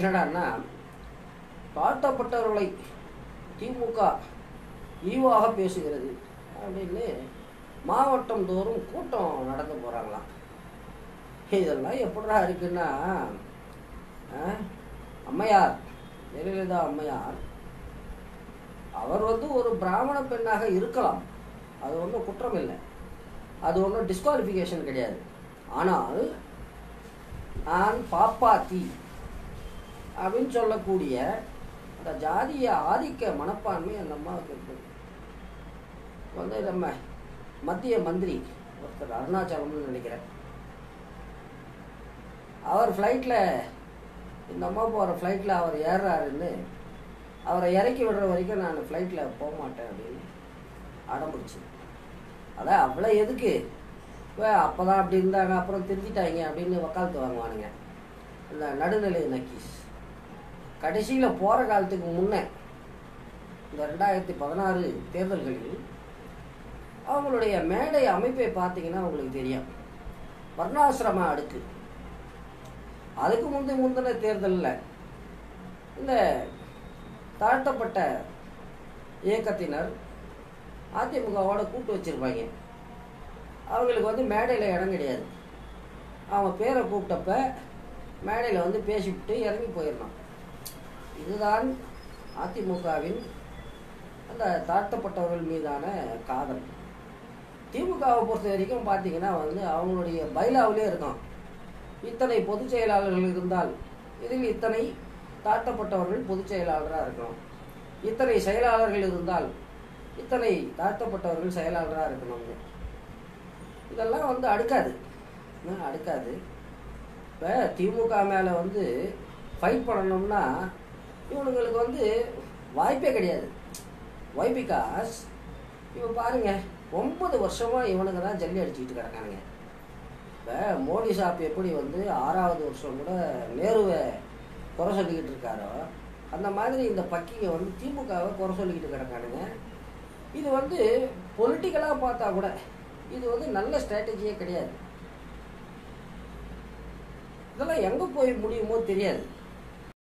என்னடான்னா தாழ்த்தப்பட்டவர்களை திமுக ஈவாக பேசுகிறது அப்படின்னு மாவட்டம் தோறும் கூட்டம் நடந்து போகிறாங்களாம் இதெல்லாம் எப்படிடா இருக்குன்னா ஆ, அம்மையார் ஜெயலலிதா அம்மையார் அவர் வந்து ஒரு பிராமண பெண்ணாக இருக்கலாம் அது ஒன்றும் குற்றம் இல்லை அது ஒன்றும் டிஸ்குவாலிஃபிகேஷன் கிடையாது ஆனால் நான் பாப்பாத்தி அப்படின்னு சொல்லக்கூடிய அந்த ஜாதிய ஆதிக்க மனப்பான்மை அந்த அம்மாவுக்கு இருக்குது வந்து நம்ம மத்திய மந்திரி ஒருத்தர் அருணாச்சலம்னு நினைக்கிறேன் அவர் ஃப்ளைட்டில் இந்த அம்மா போகிற ஃப்ளைட்டில் அவர் ஏறுறாருன்னு அவரை இறக்கி விடுற வரைக்கும் நான் ஃப்ளைட்டில் போக மாட்டேன் அப்படின்னு அடம் பிடிச்சி அதான் அவ்வளோ எதுக்கு இப்போ அப்போ தான் அப்படி இருந்தாங்க அப்புறம் திருத்திட்டாங்க அப்படின்னு வக்காலத்து வாங்குவானுங்க இந்த நடுநிலை நக்கீஸ் கடைசியில் போகிற காலத்துக்கு முன்னே இந்த ரெண்டாயிரத்தி பதினாறு தேர்தல்களில் அவங்களுடைய மேடை அமைப்பை பார்த்தீங்கன்னா உங்களுக்கு தெரியும் வர்ணாசிரம அடுக்கு அதுக்கு முந்தி முந்தின தேர்தலில் இந்த தாழ்த்தப்பட்ட இயக்கத்தினர் அதிமுகவோட கூட்டு வச்சிருப்பாங்க அவங்களுக்கு வந்து மேடையில் இடம் கிடையாது அவங்க பேரை கூப்பிட்டப்ப மேடையில் வந்து பேசிவிட்டு இறங்கி போயிடணும் இதுதான் அதிமுகவின் அந்த தாழ்த்தப்பட்டவர்கள் மீதான காதல் திமுகவை பொறுத்த வரைக்கும் பார்த்தீங்கன்னா வந்து அவங்களுடைய பைலாவிலே இருக்கும் இத்தனை பொதுச் செயலாளர்கள் இருந்தால் இதில் இத்தனை தாழ்த்தப்பட்டவர்கள் பொதுச் செயலாளராக இருக்கணும் இத்தனை செயலாளர்கள் இருந்தால் இத்தனை தாழ்த்தப்பட்டவர்கள் செயலாளராக இருக்கணும்னு இதெல்லாம் வந்து அடுக்காது என்ன அடுக்காது இப்போ திமுக மேலே வந்து ஃபைட் பண்ணணும்னா இவனுங்களுக்கு வந்து வாய்ப்பே கிடையாது வை பிகாஸ் இப்போ பாருங்க ஒன்பது வருஷமாக இவனுங்க தான் ஜல்லி அடிச்சுக்கிட்டு கிடக்கானுங்க இப்போ மோடி சாப் எப்படி வந்து ஆறாவது வருஷம் கூட நேருவை குறை சொல்லிக்கிட்டு இருக்காரோ அந்த மாதிரி இந்த பக்கிங்க வந்து திமுகவை குறை சொல்லிக்கிட்டு கிடக்கானுங்க இது வந்து பொலிட்டிக்கலாக பார்த்தா கூட இது வந்து நல்ல ஸ்ட்ராட்டஜியே கிடையாது இதெல்லாம் எங்கே போய் முடியுமோ தெரியாது